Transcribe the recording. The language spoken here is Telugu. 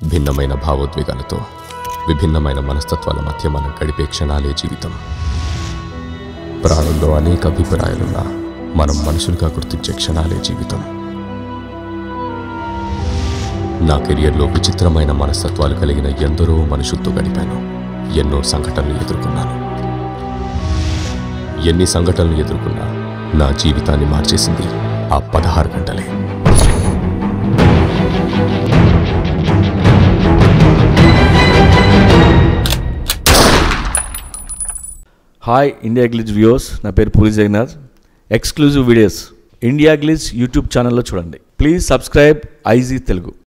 భిన్నమైన భావోద్వేగాలతో విభిన్నమైన మనస్తత్వాల మధ్య మనం గడిపే క్షణాలే జీవితం ప్రాణంలో అనేక అభిప్రాయాలున్నా మనం మనుషులుగా గుర్తించే క్షణాలే జీవితం నా కెరియర్లో విచిత్రమైన మనస్తత్వాలు కలిగిన ఎందరో మనుషులతో గడిపాను ఎన్నో సంఘటనలు ఎదుర్కొన్నాను ఎన్ని సంఘటనలు ఎదుర్కొన్నా నా జీవితాన్ని మార్చేసింది ఆ పదహారు గంటలే హాయ్ ఇండియా గ్లిజ్ వ్యూవర్స్ నా పేరు Puri Jagannath exclusive videos India glitz YouTube ఛానల్లో చూడండి ప్లీజ్ సబ్స్క్రైబ్ ఐజీ తెలుగు